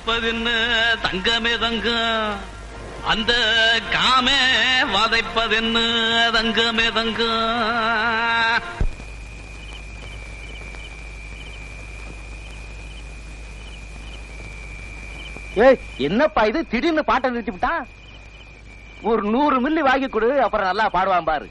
வதைப்பதுன்னு தங்கமே தங்கம் அந்த காமே வதைப்பதுன்னு தங்கமே தங்கம் ஏய் என்னப்பா இது திடீர்னு பாட்டை நிறுத்தி விட்டான் ஒரு நூறு மில்லி வாங்கி கொடு அப்புறம் நல்லா பாடுவான் பாரு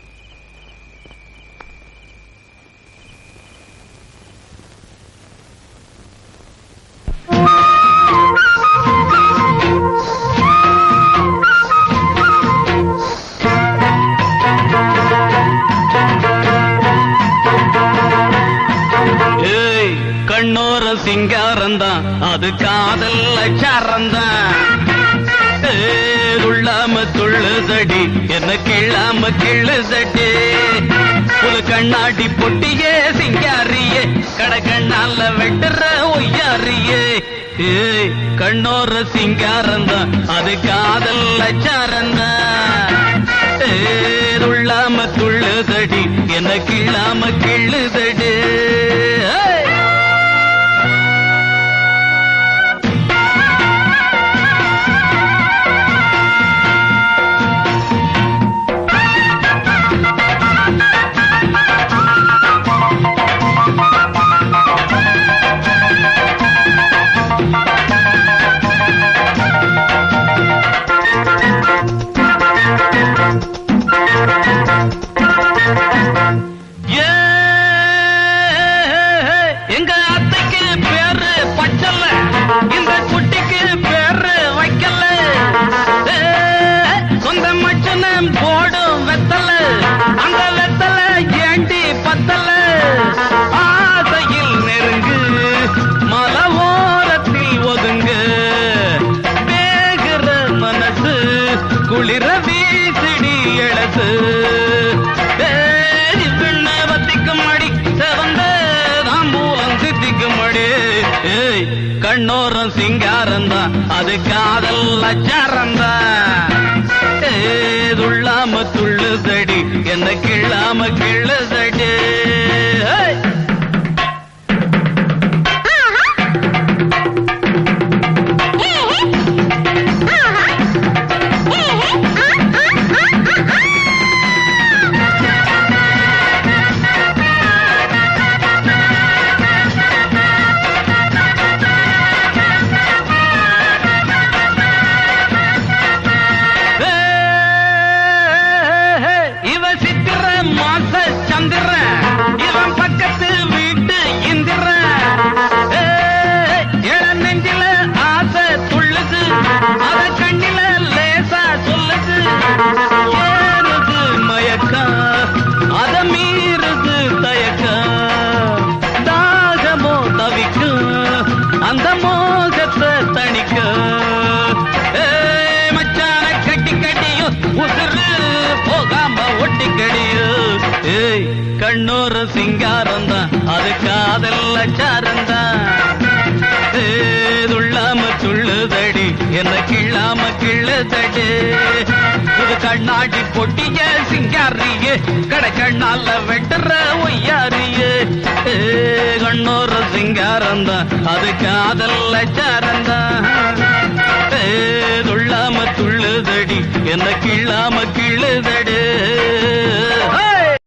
ஏய் கண்ணோர சிங்காரந்தான் அது காதல் அச்சாரந்தான் துள்ளாம துள்ளுதடி என்ன கிள்ளாம கிள்ளுதடி புது கண்ணாடி பொட்டியே சிங்காரியே கட கண்ணால வெட்டுற ஒய்யாரியே ஏய் கண்ணோர சிங்காரந்தான் அது காதல் அச்சாரந்தான் துள்ளாம துள்ளுதடி என்ன கிள்ளாம கிள்ளுதடி ஏய் ஏ, எங்க அத்தைக்கு பேரு பச்சல்ல இந்த குட்டிக்கு பேரு வைக்கல ஏ, சொந்த மச்சனம் போடும் வெத்தல அந்த வெத்தல ஏண்டி பத்தல ஆசையில் நெருங்கு மலை ஓரத்தில் ஒதுங்கு வேகிற மனசு குளிர வீசிடி எழசு ஏய், பெண்ணை வத்திக்கும் அடி செவந்த தாம்பூலம் சித்திக்கும் அடி ஏய் கண்ணோரம் சிங்காரந்தான் அது காதல் அச்சாரந்தான் துள்ளாம துள்ளுதடி என்ன கிள்ளாம கிள்ளுதடி ஏய் இவ சித்திர மாச சந்திர இவன் பக்கத்து வீட்டு இந்திர இள நெஞ்சில ஆசை துள்ளுது அத கண்ணில லேசா சொல்லுது ஏறுது மயக்கம் அத மீறுது தயக்கம் தாகமோ தவிக்கும் அந்த மோகத்தை தணிக்கும் ஏய், மச்சான கட்டி கட்டியும் உசுறு போகாம ஒட்டி கடியும் ஏய் கண்ணோர சிங்காரம் தான் அது காதல் அச்சாரம் தான் துள்ளாம துள்ளுதடி என்ன கிள்ளாம கிள்ளுதடி புது கண்ணாடி பொட்டிய சிங்காரியே கடை கண்ணால வெட்டுற ஒய்யாரியே ஏ, கண்ணோர சிங்காரம் தான் அது காதல் அச்சாரம் தான் துள்ளாம துள்ளுதடி என்ன கிள்ளாம கிள்ளுதடி